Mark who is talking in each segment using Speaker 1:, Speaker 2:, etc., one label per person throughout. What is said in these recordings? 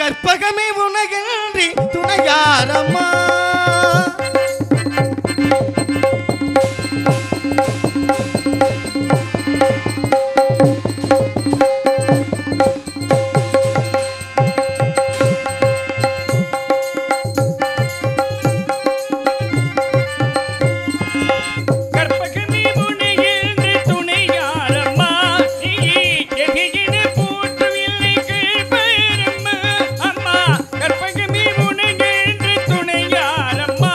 Speaker 1: கற்பகமே உனகன்றி துணையாரம்மா
Speaker 2: கற்பகமே உனையென்று துணையாரம்மா நீ எதிரின போற்றவில்லை கேள்பெயரம்மா அம்மா கற்பகமே உனையென்று துணையாரம்மா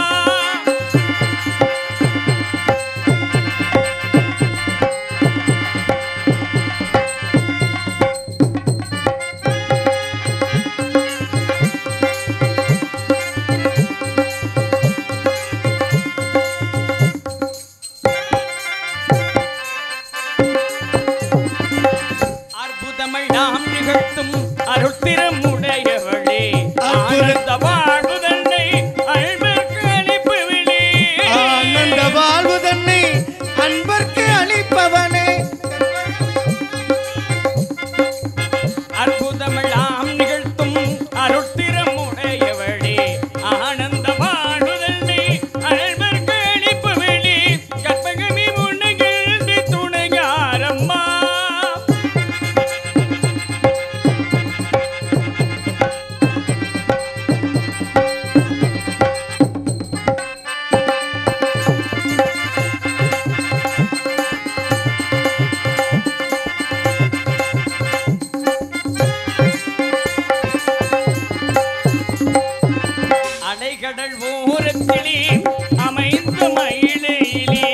Speaker 2: அற்புதமிழ் நாம் நிகழ்த்தும் அருட்திறம் உடையவளே ஆனந்த வாழ்வு தன்னை அழ்வர்க்கு அளிப்பவளே
Speaker 1: ஆனந்த வாழ்வு தன்னை அன்பர்க்கு அளிப்பவனே
Speaker 2: அற்புதமெல்லாம் நிகழ்த்தும் அருட்திறம் உடையவளே ஆனந்த வாழ்வு தன்னை அழ்வர்க்கு அளிப்பவளே கற்பகமே உனகென்று துணையாரம்மா அலைகடல் ஓரத்திலே அமைந்த மயிலையிலே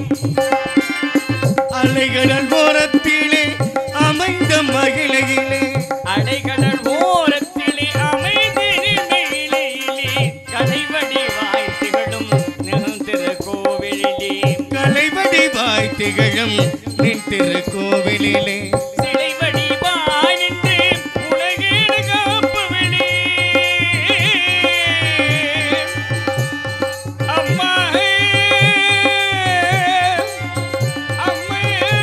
Speaker 1: அலைகடல் ஓரத்திலே அமைந்த மகிழையிலே
Speaker 2: அலைகடல் ஓரத்திலே அமைந்த மயிலையிலே கலைவடி வாய்த்திகளும் நிகழ்ந்திரு கோவிலிலே
Speaker 1: கலைவடி வாய் திகழும் நின் திருக்கோவிலிலே
Speaker 2: சிலைவடி வாய் நின்று உலகேடு காப்பவளே அம்மா அம்மே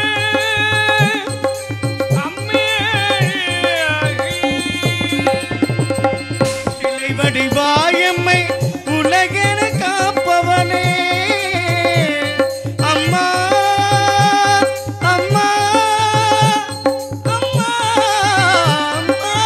Speaker 1: சிலை வடிவாயம்மை உலகென காப்பவனே அம்மா அம்மா அம்மா அம்மா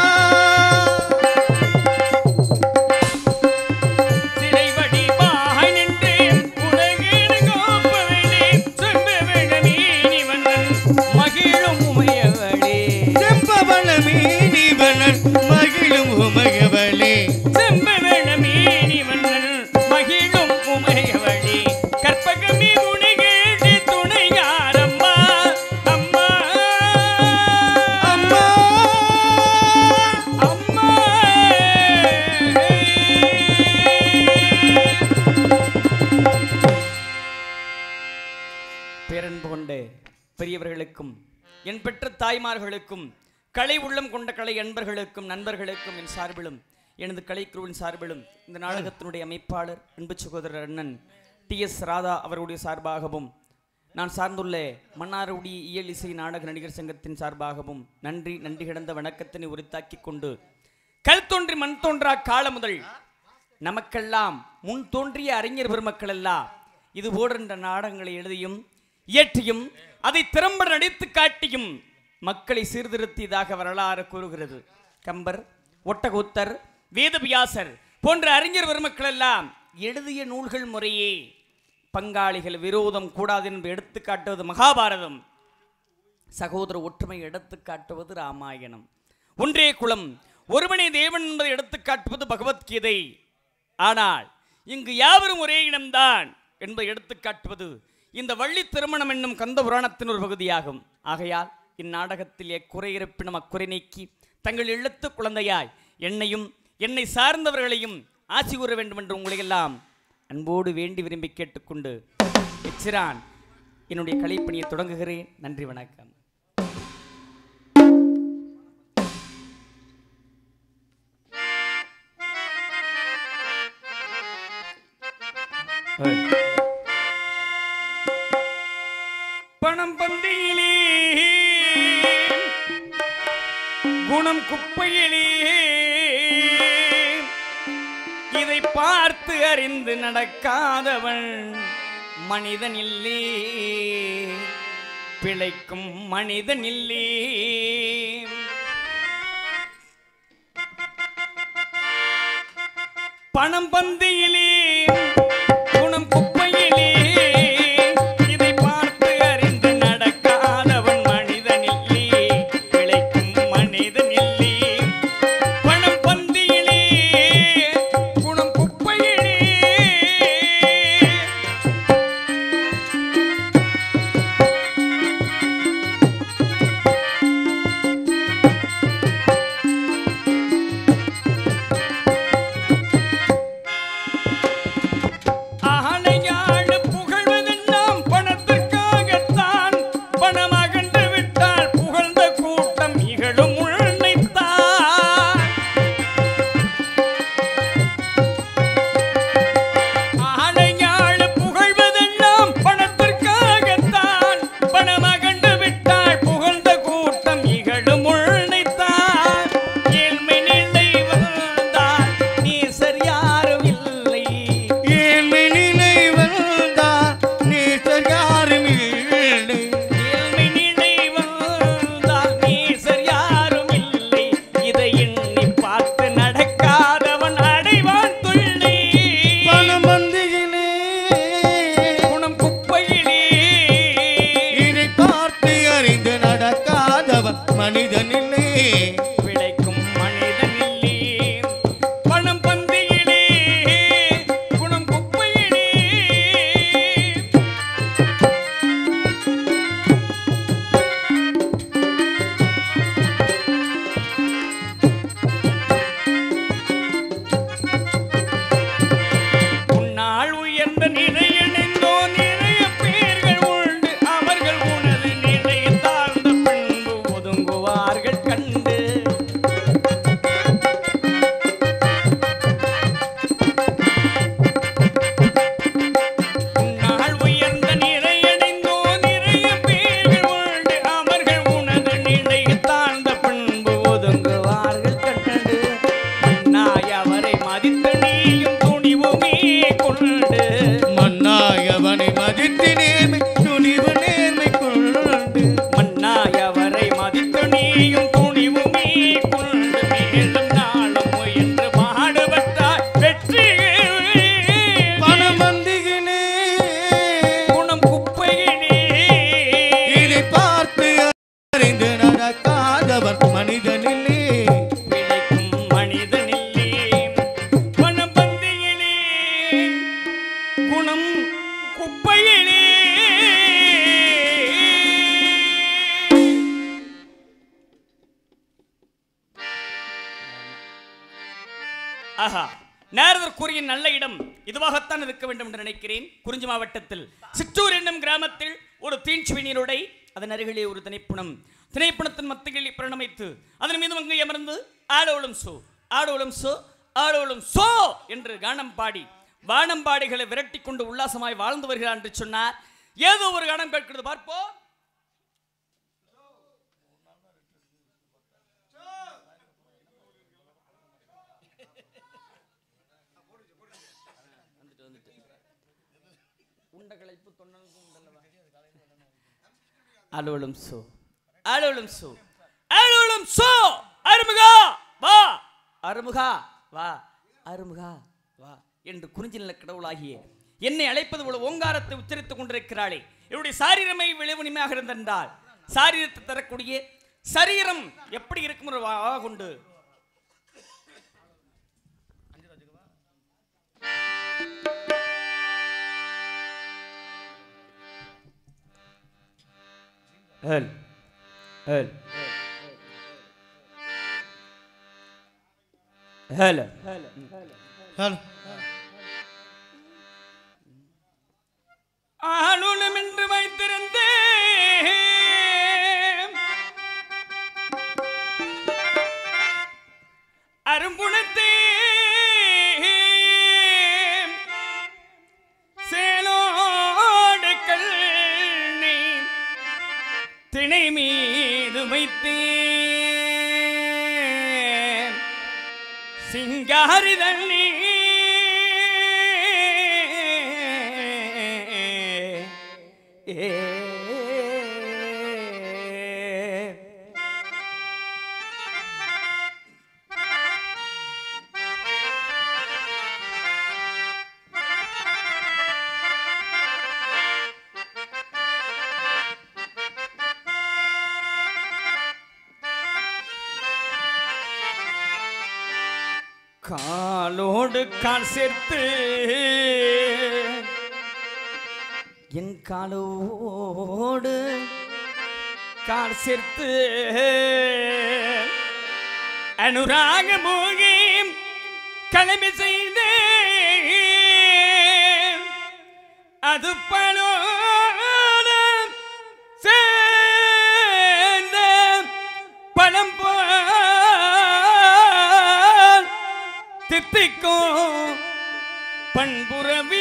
Speaker 2: சிலைவடி வாய் நின்று உலகேடு காப்பவளே செம்பவளமே நீ மன்னன் மகிழும் உமையவளே
Speaker 1: செம்பவளமே நீவனன் மகிழும் உமையவளே
Speaker 2: செம்பவளமே நீ மன்னன் மகிழும் உமையவளே கற்பகமே உனகேடு துணையாரம்மா அம்மா
Speaker 1: அம்மா
Speaker 2: அம்மா பேரன்பு கொண்ட பெரியவர்களுக்கும் என் பெற்ற தாய்மார்களுக்கும் கலை உள்ளம் கொண்ட கலை அன்பர்களுக்கும் நண்பர்களுக்கும் என் சார்பிலும் எனது கலைக்குழுவின் சார்பிலும் இந்த நாடகத்தினுடைய அமைப்பாளர் அன்பு சகோதரர் அண்ணன் டி எஸ் ராதா அவருடைய சார்பாகவும் நான் சார்ந்துள்ள மன்னார்குடி இயல் இசை நாடக நடிகர் சங்கத்தின் சார்பாகவும் நன்றி நன்றி கிடந்த வணக்கத்தினை உரித்தாக்கிக் கொண்டு கல் தோன்றி மண் தோன்றா கால முதல் நமக்கெல்லாம் முன் தோன்றிய அறிஞர் பெருமக்கள் எல்லாம் இது போன்ற நாடகங்களை எழுதியும் இயற்றியும் அதை திறம்பட நடித்து காட்டியும் மக்களை சீர்திருத்தியதாக வரலாறு கூறுகிறது கம்பர் ஒட்டகூத்தர் வேதவியாசர் போன்ற அறிஞர் பெருமக்கள் எல்லாம் எழுதிய நூல்கள் முறையே பங்காளிகள் விரோதம் கூடாது என்று எடுத்து காட்டுவது மகாபாரதம் சகோதர ஒற்றுமை எடுத்து காட்டுவது ராமாயணம் ஒன்றே குலம் ஒருவனே தேவன் என்பதை எடுத்து காட்டுவது பகவத்கீதை ஆனால் இங்கு யாவரும் ஒரே இனம்தான் என்பதை எடுத்து காட்டுவது இந்த வள்ளி திருமணம் என்னும் கந்த புராணத்தின் ஒரு பகுதியாகும் ஆகையால் இந்நாடகத்தில் எக்குறை இருப்பினும் அக்குறை நீக்கி தங்கள் இல்லத்து குழந்தையாய் என்னையும் என்னை சார்ந்தவர்களையும் ஆசி கூற வேண்டும் என்று உங்களையெல்லாம் அன்போடு வேண்டி விரும்பி கேட்டுக்கொண்டு எச்சிரான் என்னுடைய கலைப்பணியை தொடங்குகிறேன் நன்றி வணக்கம் பணம் பந்தியிலே குணம் குப்பையிலே இதை பார்த்து அறிந்து நடக்காதவன் மனிதன் இல்லே பிழைக்கும் மனிதன் இல்லே பணம் பந்தியிலே குணம் குப்பையிலே இதை பார்த்து அறிந்து நடக்காதவன் மனிதனில்லே பிழைக்கும் மனிதனில்லே பணம் பந்தியிலே குணம் குப்பையிலே ஆணையாடு புகழ்வதெல்லாம் பணத்திற்காகத்தான் பணம் அகன்று விட்டால் புகழ்ந்த கூட்டம் இகழும் உழைத்தான் ஆணையாடு புகழ்வதெல்லாம் பணத்திற்காகத்தான் பணம் அகன்று விட்டால் புகழ்ந்த கூட்டம் இகழும் உழைத்தான் ஏழ்மை நிலை வந்தால் நீசர் யாரும் இல்லை
Speaker 1: ஏழ்மை நிலை வந்தால் நேசர் யாரும் இல்லை
Speaker 2: ஏழ்மை நிலை வந்தால் நேசர் யாரும் இல்லை. இதை எண்ணி பார்த்து நடக்காதவன் அடைவான் துள்ளி.
Speaker 1: பணம் வந்தியிலே
Speaker 2: குணம் குப்பையிலே.
Speaker 1: இதை பார்த்து அறிந்து நடக்காதவன் மனிதனில்லே
Speaker 2: பிழைக்கும் மனிதன் இல்லை. பணம் பந்தியிலே, குணம் குப்பையிலே. உன்னால் உயர்ந்த நிலையடைந்தோ நிறைய பேர்கள் உண்டு அவர்கள் உனது நிலை தாழ்ந்த பின்பு ஒதுங்குவார்கள் கண்டு உன்னால் உயர்ந்த நிலையடைந்தோ நிறைய பேர்கள் உண்டு அவர்கள் உனது நிலை தாழ்ந்த பின்பு ஒதுங்குவார்கள் கண்டு மன்னாய் அவரை மதித்து நீயும் துணிவுமே கொண்டு
Speaker 1: மன்னாய் அவனை மதித்து நேர்மை துணிவு நேர்மை கொண்டு
Speaker 2: மன்னாய் அவரை மதித்து நீயும் துணிவுமே கொண்டு மேலும் நாளும் முயன்று பாடுபட்டாய் வெற்றி
Speaker 1: பணம் வந்தியிலே
Speaker 2: குணம் குப்பையிலே
Speaker 1: இதை பார்த்து அறிந்து நடக்காதவன் மனிதனில்லே
Speaker 2: பிழைக்கும் மனிதனில்லே பணம் பந்தியிலே குணம் குப்பையிலே ஆஹா நாரதர் கூறிய நல்ல இடம் இதுவாகத்தான் இருக்க வேண்டும் என்று நினைக்கிறேன் குறிஞ்சி மாவட்டத்தில் சிற்றூர் என்னும் கிராமத்தில் ஒரு தீஞ்சுவினீருடை அதன் அருகிலே ஒரு திணைப்புணம் திணைப்புணத்தின் மத்தியில் பிரணமைத்து அதன் மீது அங்கு அமர்ந்து ஆடோளும் சோ ஆடோளும் சோ ஆடோளும் சோ என்று கானம் பாடி வானம்பாடிகளை விரட்டி கொண்டு உல்லாசமாய் வாழ்ந்து வருகிறார் என்று சொன்னார் ஏதோ ஒரு கானம் கேட்கிறது பார்ப்போம் உண்டகளைப்பு தொண்டனுக்கும் உண்டல்லவா அலுவலும் சோ அலுவலும் சோ அலுவலும் சோ அருமுகா வா அருமுகா வா அருமுகா வா என்று குறிஞ்சி நில கடவுளாகிய என்னை அழைப்பது போல ஓங்காரத்தை உச்சரித்துக் கொண்டிருக்கிறாளே என்னுடைய சாரீரமை விளைவுனிமையாக இருந்தென்றால் சாரீரத்தை தரக்கூடிய சரீரம் எப்படி இருக்கும் ஒரு வா கொண்டு ஹல் ஹல் ஹல்
Speaker 1: ஹலோ
Speaker 2: ஆளுலம் என்று வைத்திருந்தேன் அரும்புணத்தே சேலோடு கல்லை திணை மீது வைத்தேன் சிங்காரி தண்ணி காலோடு கால் சேர்த்து என் காலோடு கால் சேர்த்து அனுராக மோகி கடமை செய்த அது பலோட சேர்ந்த பணம் போல் தித்திக்கும் பண்புறவி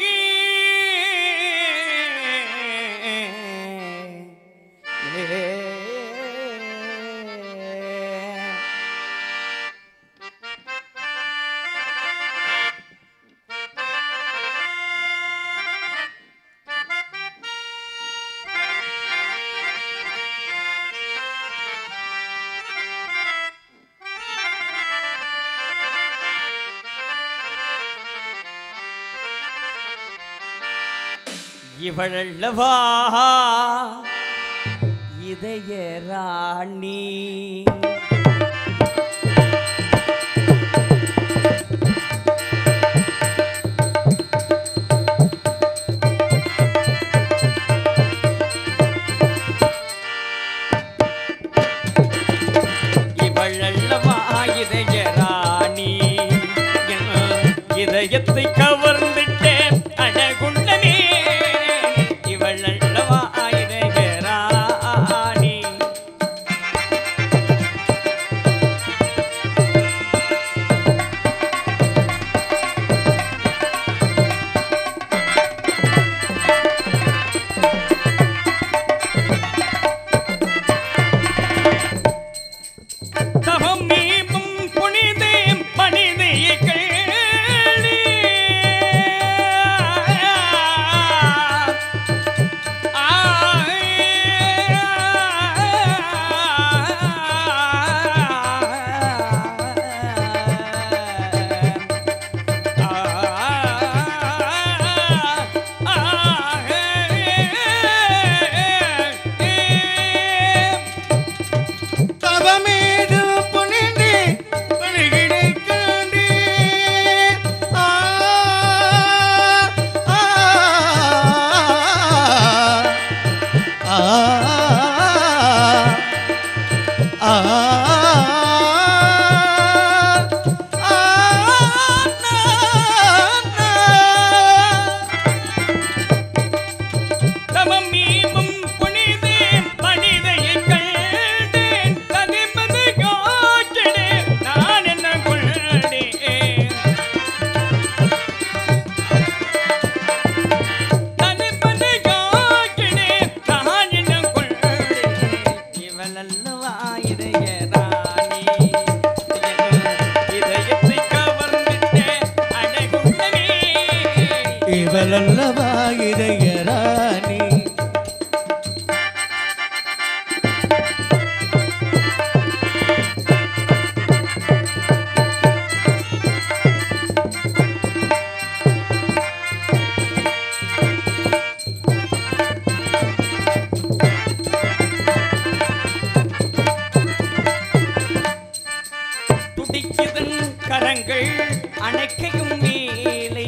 Speaker 2: இவழல்லவா இதய ராணி இவழல்லவா இதய ராணி என் இதயத்தை கவர்ந்துட்டேன் அழகுண்டனே இவழல்லவா இதய ராணி தவம் மீமும் புனிதே மனிதே கேளி
Speaker 1: தவமேது புனிந்து பணிகிடைக்காண்டி. ஆ, ஆ, ஆ, ஆ,
Speaker 2: தவம் மீமும் புனிதே மனிதையை கண்டேன் தனிமது காற்றிடே நான் என்ன கொண்டேன் தனிமது காற்றிடே நான் என்ன கொண்டேன் இவள் அல்லவா இதய ராணி இதயத்தை கவர்ந்திட்டே அழகுள்ளமே
Speaker 1: இவளல்லவா இதய ராணி
Speaker 2: துடிக்குதன் கரங்கள் அணைக்கையும் வேலை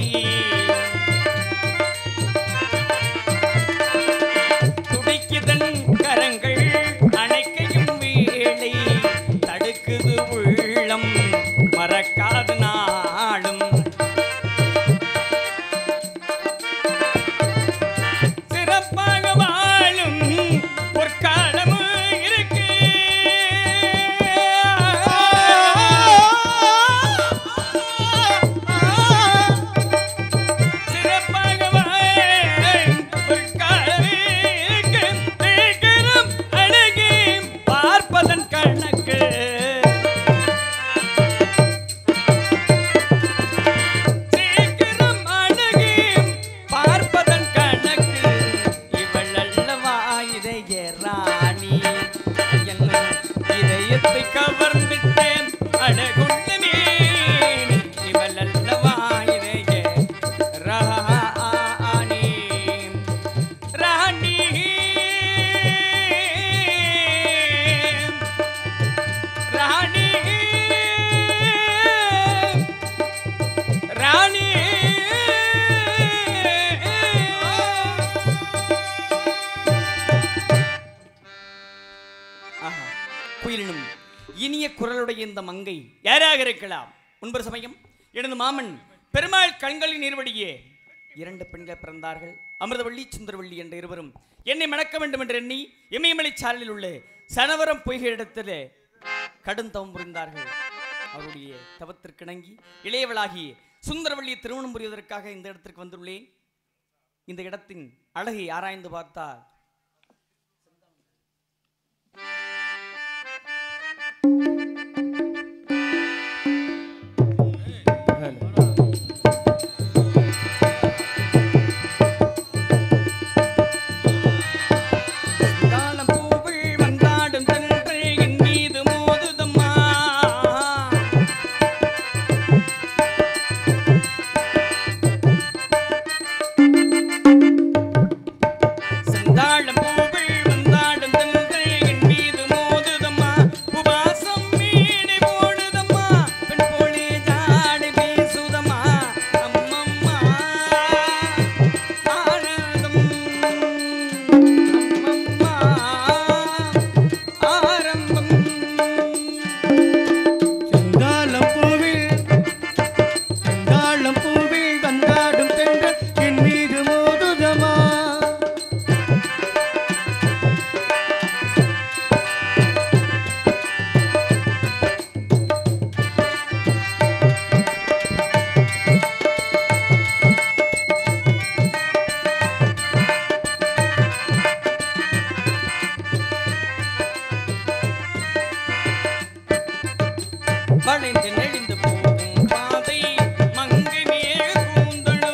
Speaker 2: துடிக்குதன் கரங்கள் அணைக்கையும் வேலை தடுக்குது உள்ளம் மறக்காது நாளும் சிறப்பாக வாழும் பொற்காலமும் இருக்கு சிறப்பாக வாழும் பொற்காலமே இருக்கு சீக்கிரம் அழகி பார்ப்பதன் கணக்கு இந்த மங்கை யாராக இருக்கலாம் முன்பொரு சமயம் எனது மாமன் பெருமாள் கண்களின் நீர்வடியே இரண்டு பெண்கள் பிறந்தார்கள் அமிர்தவள்ளி சுந்தரவள்ளி என்ற இருவரும் என்னை மணக்க வேண்டும் என்று எண்ணி இமயமலை சாலையில் உள்ள சனவரம் பொய்கை இடத்திலே கடும் தவம் புரிந்தார்கள் அவருடைய தவத்திற்கிணங்கி இளையவளாகி சுந்தரவள்ளியை திருமணம் புரிவதற்காக இந்த இடத்திற்கு வந்துள்ளேன் இந்த இடத்தின் அழகை ஆராய்ந்து பார்த்தால் தாளம் பூவில் வந்தாடும் தென்றல் என் மீது மோதுதம்மா செந்தாழம் பூவில் வந்தாடும் தென்றல் என் மீது மோதுதம்மா உபாசம் மீனை போடுதம்மா பெண் போலே ஜாடை பேசுதம்மா அம்மம்மா ஆனந்தம் அம்மம்மா ஆரம்பம்
Speaker 1: செங்காலம் பூவில் செங்காலம் பூவில் வந்தாடும் தென்றல் என் மீது மோதுதமா
Speaker 2: வளைந்து நெளிந்து போகும் பாதை மங்கை மேல் கூந்தலோ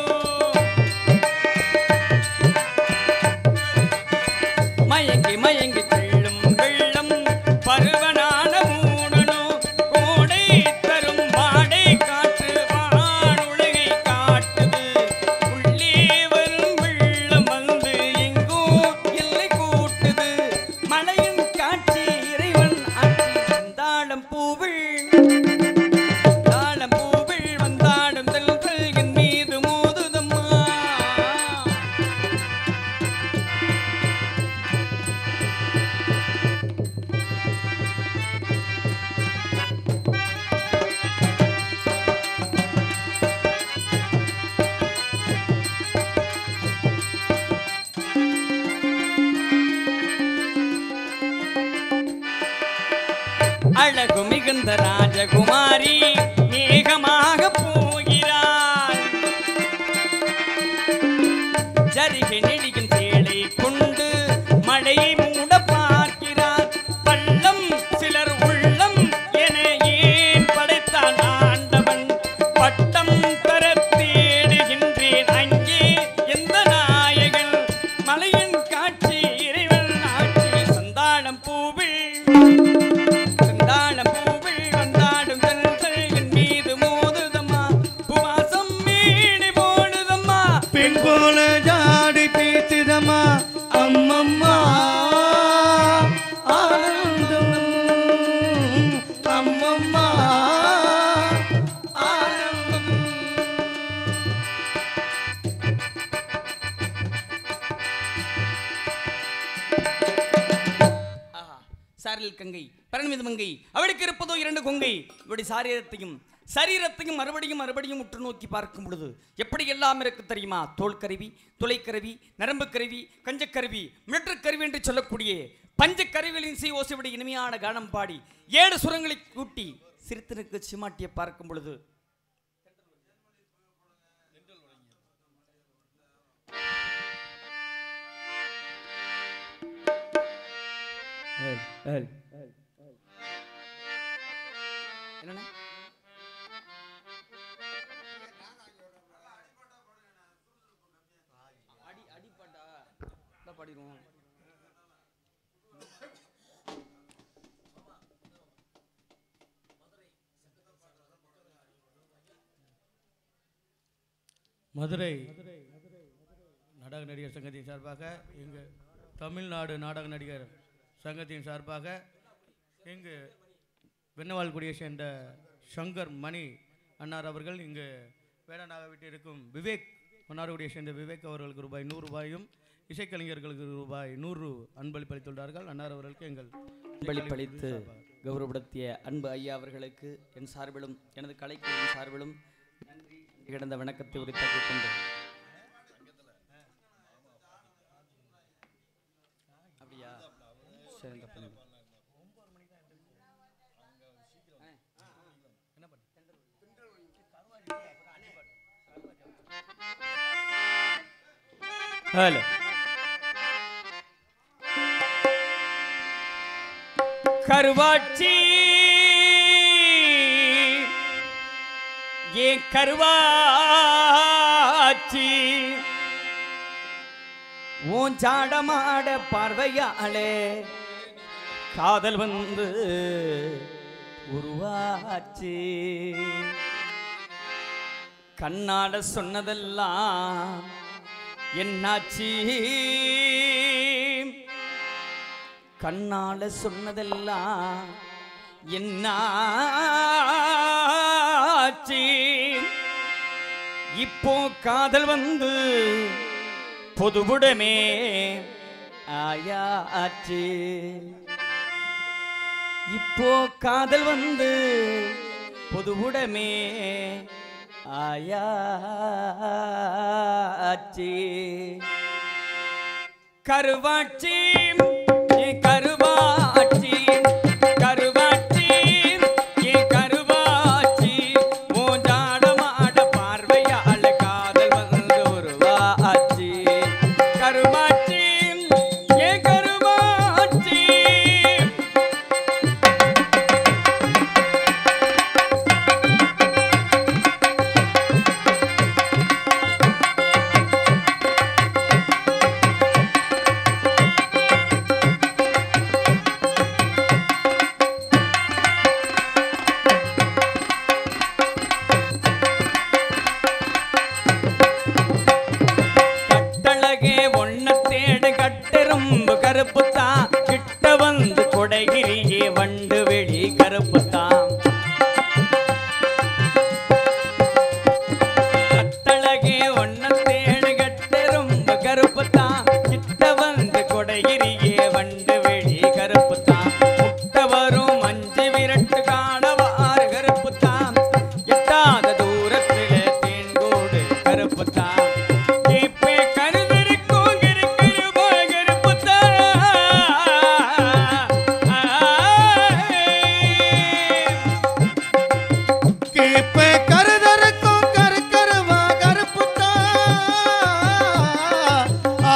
Speaker 2: மயங்கி மயங்கி செல்லும் வெள்ளம் பருவனான மூடனோ கோடை தரும் வாடை காற்று வானுலகை காட்டுது உள்ளே வரும் வெள்ளம் வந்து எங்கோ எல்லை கூட்டுது மலையின் காட்சி இறைவன் ஆட்சி செந்தாழம் பூவில் தாழம் பூவில் வந்தாடும் தெல்கள் என் மீது மோதுதம்மா அழகு மிகுந்த ராஜகுமாரி மேகமாக போகிறார் ஜரிகை நெடியும் சேலை கொண்டு மழையை மூட பார்க்கிறார் பள்ளம் சிலர் உள்ளம் என ஏன் படைத்தான் ஆண்டவன் பட்டம் தர தேடுகின்றேன் அங்கே எந்த நாயகன் மலையின் காட்சி இறைவன் ஆட்சி சந்தாளம் பூவில் செந்தாழம் பூவில் வந்தாடும் தென்றல் என் மீது மோதுதம்மா புவாசம் மீனி போடுதம்மா
Speaker 1: பெண் போல ஜாடை பேசுதமா அம்மம்மா ஆனந்தம் அம்மம்மா ஆனந்தம்
Speaker 2: ஆஹா, சாரலில் கங்கை பரண்மிது மங்கை அவளுக்கு இருப்பதோ இரண்டு கொங்கை இவருடைய சாரீரத்தையும் சரீரத்தையும் மறுபடியும் மறுபடியும் உற்று நோக்கி பார்க்கும் பொழுது எப்படி எல்லாம் இருக்கு தெரியுமா தோல் கருவி துளைக்கருவி நரம்பு கருவி கஞ்சக்கருவி மிளற்றுக்கருவி என்று சொல்லக்கூடிய பஞ்ச கருவிகளின் சி ஓசைவிட இனிமையான கானம் பாடி ஏழு சுரங்களை கூட்டி சிரித்தனுக்கு சிமாட்டிய பார்க்கும் பொழுது என்னண்ணே அடி அடிப்பாட்டா இதான் பாடிடுவோம்
Speaker 1: மதுரை நாடக நடிகர் சங்கத்தின் சார்பாக இங்கு தமிழ்நாடு நாடக நடிகர் சங்கத்தின் சார்பாக இங்கு வெண்ணவால்குடியை சேர்ந்த சங்கர் மணி அன்னார் அவர்கள் இங்கு வேடனாக விட்டிருக்கும் விவேக் மன்னார்குடியை சேர்ந்த விவேக் அவர்களுக்கு ரூபாய் நூறு ரூபாயும் இசைக்கலைஞர்களுக்கு ரூபாய் நூறு அன்பளிப்பளித்துள்ளார்கள் அன்னார் அவர்களுக்கு எங்கள்
Speaker 2: அன்பளிப்பளித்து
Speaker 1: சார்பாக.
Speaker 2: கௌரவப்படுத்திய அன்பு ஐயா அவர்களுக்கு என் சார்பிலும் எனது கலைக்குழுவின் சார்பிலும் நன்றி கிடந்த வணக்கத்தை உரித்தாக்கிக் கொண்டு அப்படியா சரி இந்த பண்ணுங்க. ஹலோ கருவாச்சி ஏ கருவாச்சி உன் ஜாடமாட பார்வையாளே காதல் வந்து உருவாச்சு கண்ணாட சொன்னதெல்லாம் என்னாச்சு கண்ணால சொன்னதெல்லாம் என்னாச்சு இப்போ காதல் வந்து பொதுவுடமே ஆயாச்சு இப்போ காதல் வந்து பொதுவுடமே ஆயாச்சு கருவாச்சி ஏ கருவாச்சி கருவாச்சி ஏ கருவாச்சி மூஞ்சாடமாட பார்வையால காதல் வந்து உருவாச்சி கருவாச்சி ஏ கருவாச்சி கட்டழகே ஒன்ன தேடு கட்டெரும்பு கருப்புத்தான் கிட்ட வந்து கொடைகிரியே வண்டு வெளி கருப்புத்தான் கட்டழகே ஒன்ன தேடு கட்டெரும்பு கருப்புத்தான் கிட்ட வந்து கொடைகிரியே வண்டு வெளி கருப்புத்தான் முட்ட வரும் மஞ்சு விரட்டு காணவாறு கருப்புத்தான் எட்டாத தூரத்தில தேன்கூடு கருப்புத்தான் கேப்பே கருதிருக்கும் கிருக்கிரு போய் கருப்புத்தான்
Speaker 3: கேப்ப கருதருக்கும் கருக்கருவா கருப்புத்தா ஆ.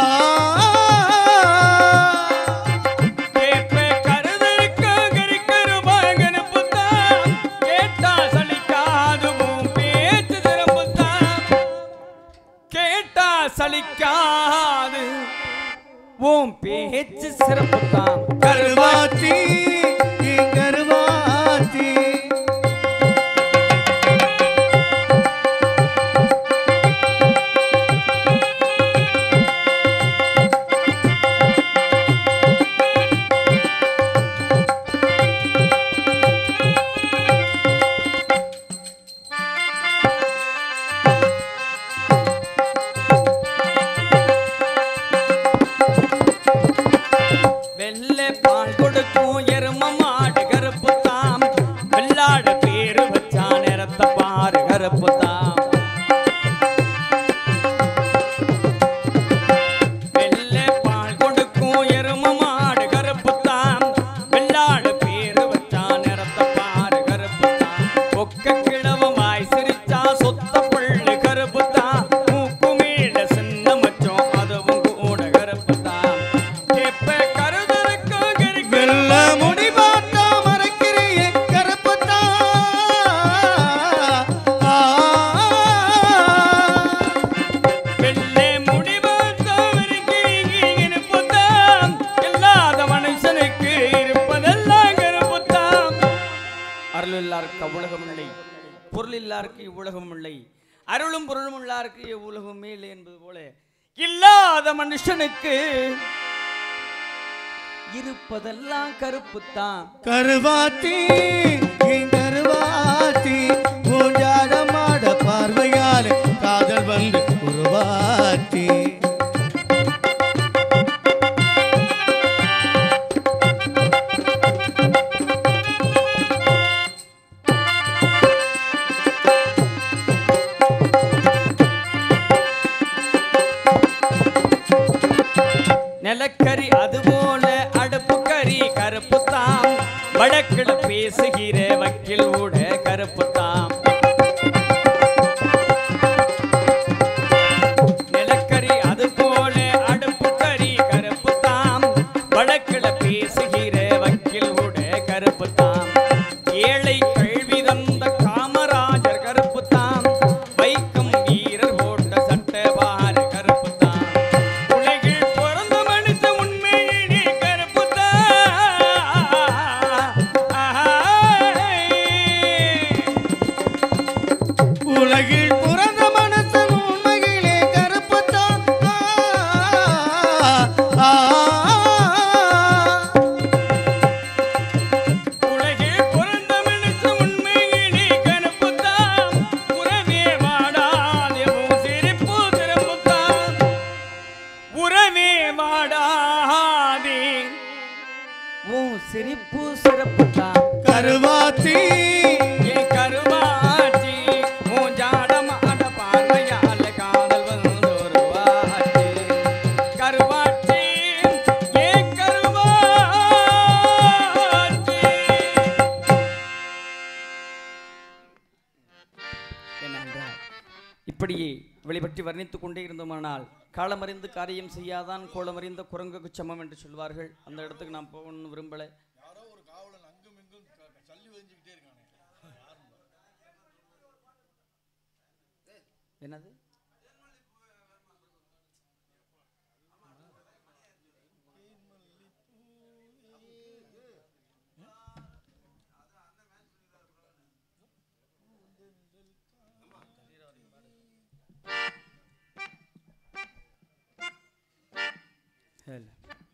Speaker 2: கேப்பே கருதிருக்கும் கிருக்கிரு போய் கருப்புத்தான் கேட்டா சலிக்காது உன் பேச்சு சிறப்புத்தான் கேட்டா சலிக்காது உன் பேச்சு சிறப்புத்தான்
Speaker 3: கருவாச்சி என் கருவாச்சி
Speaker 2: வெள்ளை பால் கொடுக்கும் எரும மாடு கருப்பு தாம் வெள்ளாட பேரு வச்சா நிறத்த பாரு கருப்பு தாம் வெள்ளை பால் கொடுக்கும் எரும மாடு கருப்பு தாம் வெள்ளாட பேரு வச்சா நிறத்த பாரு கருப்பு தாம் கொக்க கிழவ வாய் சிரிச்சா சொத்த பள்ளி கருப்பு தாம் மூக்கு மேல சின்ன மச்சம் அதுவும் கூட கருப்பு தாம் எப்ப கருதருக்கு
Speaker 3: வெள்ள முடி பார்த்தா மறக்கிறியே கருப்புத்தா ஆ.
Speaker 2: வெள்ளை முடிவத்தான் இருப்புத்தான் இல்லாத மனுஷனுக்கு இருப்பதெல்லாம் கருப்புத்தான் அருள் இல்லாருக்கு அவ்வுலகம் இல்லை பொருள் இல்லாருக்கு இவ்வுலகம் இல்லை அருளும் பொருளும் இல்லாருக்கு இவ்வுலகமே இல்லை என்பது போல இல்லாத மனுஷனுக்கு இருப்பதெல்லாம் கருப்புத்தான்
Speaker 3: கருவாச்சி என் கருவாச்சி மூஞ்சாடமாட பார்வையால் காதல் வந்து உருவாச்சி
Speaker 2: வடக்கில் பேசுகிற வக்கில் ஊட கருப்புத்தாம் நிலக்கரி அது போல அடுப்பு கறி கருப்புத்தாம் வடக்கில் பேசுகிற வக்கில் ஊட கருப்புத்தாம் ஏழை கல்வி தந்த காமராஜர் கருப்புத்தாம் வைக்கம் வீரர் போட்ட சட்டவார கருப்புத்தாம் உலகில் பிறந்த மனித உண்மையிலே கருப்புத்தான்
Speaker 3: உலகில் பிறந்த மனசன் உண்மையிலே கருப்புத்தான் ஆ, ஆ,
Speaker 2: உலகில் பிறந்த மனுஷன் உண்மையிலே கருப்புத்தான். உறவே வாடாதே உன் சிரிப்பு திரும்புத்தான். உறவே வாடாதே உன் சிரிப்பு சிறப்புத்தான்
Speaker 3: கருவாச்சி
Speaker 2: ஏ கருவாச்சி உன் ஜாடமான பார்வையால காதல் வந்தொரு வாச்சி கருவாச்சி ஏ கருவாச்சி என்னென்றால் இப்படியே வெளிப்பற்றி வர்ணித்துக் கொண்டே இருந்தோமானால் காலமறிந்து காரியம் செய்யாதான் கோலமறிந்த குரங்குக்கு சமம் என்று சொல்வார்கள் அந்த இடத்துக்கு நான் போகணும்னு விரும்பலை என்னது ஹேல்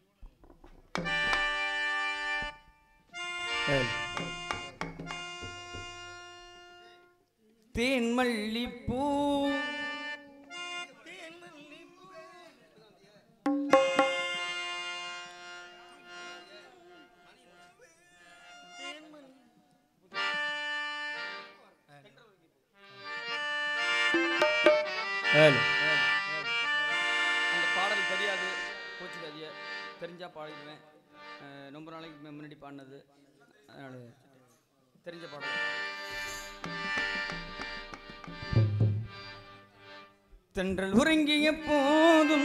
Speaker 2: ஹேல் தேன்மல்லிப்பூ அந்த பாடல் தெரியாது கோச்சுக்காதிய தெரிஞ்சா பாடிடுவேன் அஹ் ரொம்ப நாளைக்கு மு- முன்னாடி பாடினது அதனால தெரிஞ்ச பாடல் தென்றல் உறங்கிய போதும்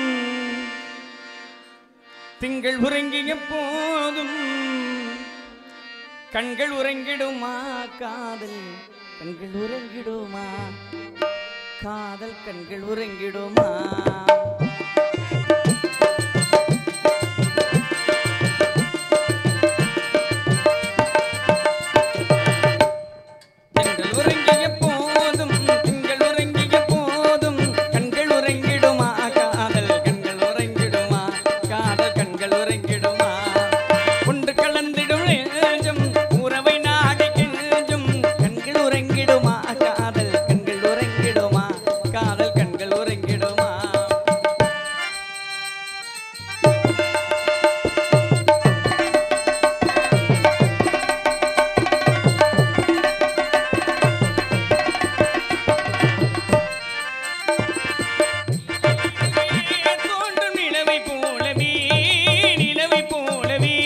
Speaker 2: திங்கள் உறங்கிய போதும் கண்கள் உறங்கிடுமா காதல் கண்கள் உறங்கிடுமா காதல் கண்கள் உறங்கிடுமா திங்கள் உறங்கிய போதும் திங்கள் உறங்கிய போதும் கண்கள் உறங்கிடுமா காதல் கண்கள் உறங்கிடுமா காதல் கண்கள் உறங்கிடுமா ஒன்று கலந்திடும் நெஞ்சம் உறவை நாடி கெஞ்சும் கண்கள் உறங்கிடுமா காதல் கண்கள் உறங்கிடுமா காதல் கண்கள் உறங்கிடுமா தோன்றும் நிலவை போலவே நிலவை போலவே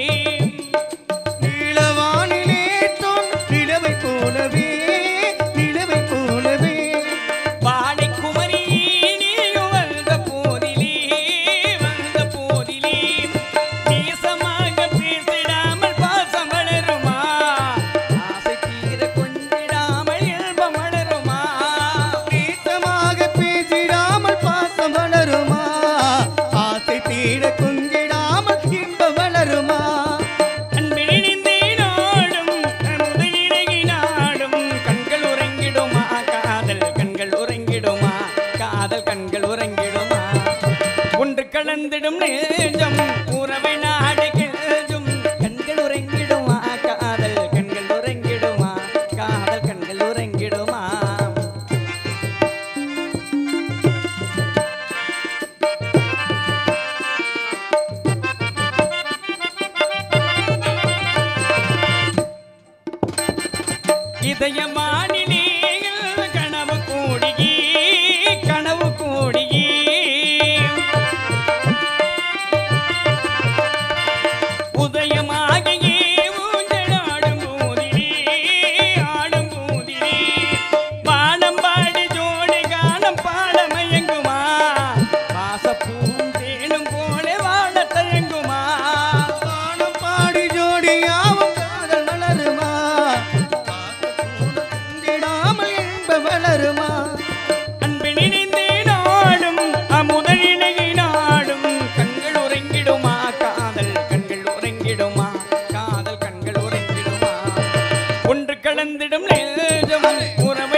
Speaker 3: நீளவானிலே தோன்றும் நிலவை போலவே நிலவை போலவே
Speaker 2: வாடை குமரி நீயும் வந்த போதிலே வந்த போதிலே நேசமாக பேசிடாமல் பாசம் வளருமா ஆசை தீர கொஞ்சிடாமல் இன்பம் வளருமா
Speaker 3: நேசமாக பேசிடாமல் பாசம் வளருமா ஆசை தீர குஞ்சிடாமல் இன்பம் வளருமா
Speaker 2: அன்பினிந்தே நாடும் முதலிறங்கி நாடும் கண்கள் உறங்கிடுமா காதல் கண்கள் உறங்கிடுமா காதல் கண்கள் உறங்கிடுமா ஒன்று கலந்திடும் நெஞ்சம் உறவை நாடி கெஞ்சும் கண்கள் உறங்கிடுமா காதல் கண்கள் உறங்கிடுமா காதல் கண்கள் உறங்கிடுமா இதயமானிலே கனவு கூடியே கனவு கூடியே உதயமாகியே
Speaker 3: வளருமா
Speaker 2: அன்பு நினைந்தே நாடும் அமுதழினை நாடும் கண்கள் உறங்கிடுமா காதல் கண்கள் உறங்கிடுமா காதல் கண்கள் உறங்கிடுமா ஒன்று கலந்திடும் நெஞ்சம் உறவ